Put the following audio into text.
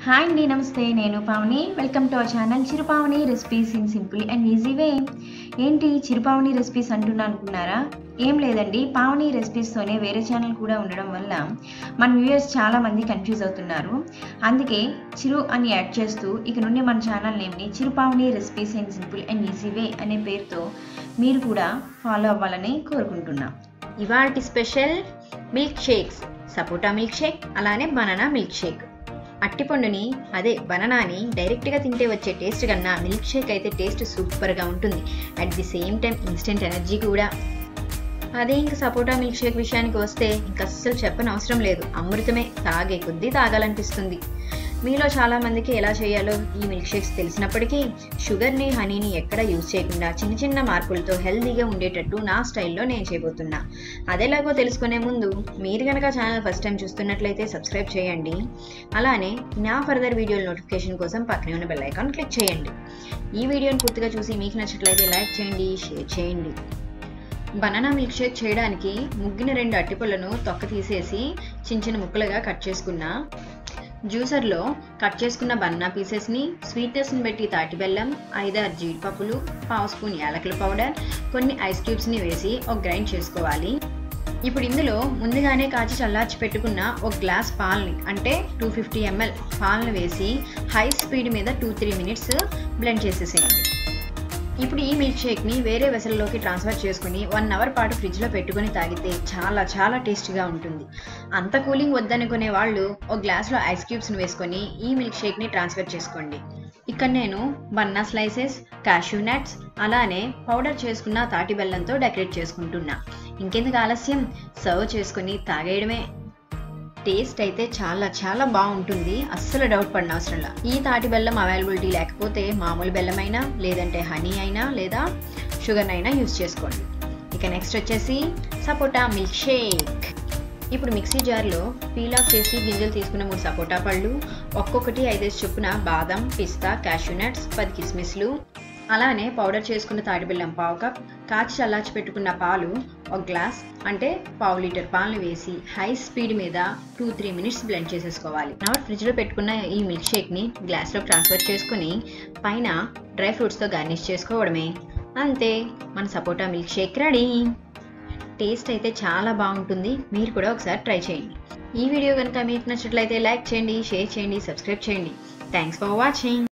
hi అండి నమస్తే నేను Pavani welcome to our channel Chirupavani recipes in simple and easy way ఏంటి చిరుపావని రెసిపీస్ అంటున్నా అనుకున్నారా ఏం లేదండి పావని రెసిపీస్తోనే వేరే ఛానల్ కూడా ఉండడం వల్ల మన వ్యూయర్స్ చాలామంది కన్ఫ్యూజ్ అవుతున్నారు అందుకే చిరు అని యాడ్ చేస్తూ ఇక నుండి మన ఛానల్ నేమ్ని Chirupavani recipes in simple and easy way అనే పేరుతో మీరు కూడా ఫాలో అవ్వాలని కోరుకుంటున్నాం ఇవాల్టి special milkshakes sapota milkshake అలానే బనానా మిల్క్ షేక్ అట్టిపండుని అదే బనానాని డైరెక్ట్గా తింటే వచ్చే టేస్ట్ కన్నా మిల్క్ షేక్ అయితే టేస్ట్ సూపర్గా ఉంటుంది at the same time instant energy కూడా అదే ఇంక సపోటా మిల్క్ షేక్ విషయానికి వస్తే ఇంక అస్సలు చెప్పని అవసరం లేదు అమృతమే తాగే కొద్దీ తాగాలనిపిస్తుంది మీలో చాలా మందికి ఎలా చేయాలో ఈ మిల్క్ షేక్స్ తెలిసినప్పటికీ షుగర్ని హనీని ఎక్కడ యూజ్ చేయకుండా చిన్న చిన్న మార్పులతో హెల్తీగా ఉండేటట్టు నా స్టైల్లో నేను చేయబోతున్నా అదెలాగో తెలుసుకునే ముందు మీరు కనుక ఛానల్ ఫస్ట్ టైం చూస్తున్నట్లయితే సబ్స్క్రైబ్ చేయండి అలానే నా ఫర్దర్ వీడియోల నోటిఫికేషన్ కోసం పక్కనే ఉన్న బెల్ ఐకాన్ క్లిక్ చేయండి ఈ వీడియోని పూర్తిగా చూసి మీకు నచ్చినట్లయితే లైక్ చేయండి షేర్ చేయండి బనానా మిల్క్ షేక్ చేయడానికి ముగ్గిన రెండు అట్టిపళ్ళను తొక్క తీసేసి చిన్న చిన్న ముక్కలుగా కట్ చేసుకున్న జ్యూసర్లో కట్ చేసుకున్న బనానా పీసెస్ని స్వీట్నెస్ని బట్టి తాటి బెల్లం ఐదారు జీడిపప్పులు పావు స్పూన్ యాలకుల పౌడర్ కొన్ని ఐస్ క్యూబ్స్ని వేసి ఒక గ్రైండ్ చేసుకోవాలి ఇప్పుడు ఇందులో ముందుగానే కాచి చల్లార్చి పెట్టుకున్న ఒక గ్లాస్ పాలని అంటే టూ ఫిఫ్టీ ఎంఎల్ పాలను వేసి హై స్పీడ్ మీద టూ త్రీ మినిట్స్ బ్లెండ్ చేసేసేయండి ఇప్పుడు ఈ మిల్క్ షేక్ని వేరే వెసల్లోకి ట్రాన్స్ఫర్ చేసుకుని వన్ అవర్ పాటు ఫ్రిడ్జ్లో పెట్టుకొని తాగితే చాలా చాలా టేస్టీగా ఉంటుంది అంత కూలింగ్ వద్దనుకునే వాళ్ళు ఒక గ్లాస్లో ఐస్ క్యూబ్స్ని వేసుకొని ఈ మిల్క్ షేక్ని ట్రాన్స్ఫర్ చేసుకోండి ఇక్కడ నేను బన్నా స్లైసెస్ కాష్యూ నట్స్ అలానే పౌడర్ చేసుకున్న తాటి బెల్లంతో డెకరేట్ చేసుకుంటున్నా ఇంకెందుకు ఆలస్యం సర్వ్ చేసుకుని తాగేయడమే టేస్ట్ అయితే చాలా చాలా బాగుంటుంది అస్సలు డౌట్ పడిన అవసరం లేదు ఈ తాటి బెల్లం అవైలబిలిటీ లేకపోతే మామూలు బెల్లం అయినా లేదంటే హనీ అయినా లేదా షుగర్ అయినా యూస్ చేసుకోండి ఇక నెక్స్ట్ వచ్చేసి సపోటా మిల్క్ షేక్ ఇప్పుడు మిక్సీ జార్లో పీల్ ఆఫ్ చేసి గింజలు తీసుకున్న మూడు సపోటా పళ్ళు ఒక్కొక్కటి ఐదేసి చొప్పున బాదం పిస్తా క్యాషూ నట్స్ పది కిస్మిస్లు అలానే పౌడర్ చేసుకున్న తాటి బెల్లం పావు కప్ కాచి చల్లార్చి పెట్టుకున్న పాలు ఒక గ్లాస్ అంటే పావు లీటర్ పాలను వేసి హై స్పీడ్ మీద టూ త్రీ మినిట్స్ బ్లెండ్ చేసేసుకోవాలి నవర్ ఫ్రిడ్జ్లో పెట్టుకున్న ఈ మిల్క్ షేక్ని గ్లాస్లో ట్రాన్స్ఫర్ చేసుకుని పైన డ్రై ఫ్రూట్స్తో గార్నిష్ చేసుకోవడమే అంతే మన sapota milkshake ready taste అయితే చాలా బాగుంటుంది మీరు కూడా ఒకసారి ట్రై చేయండి ఈ వీడియో కనుక మీకు నచ్చినట్లయితే లైక్ చేయండి షేర్ చేయండి సబ్స్క్రైబ్ చేయండి థ్యాంక్స్ ఫర్ వాచింగ్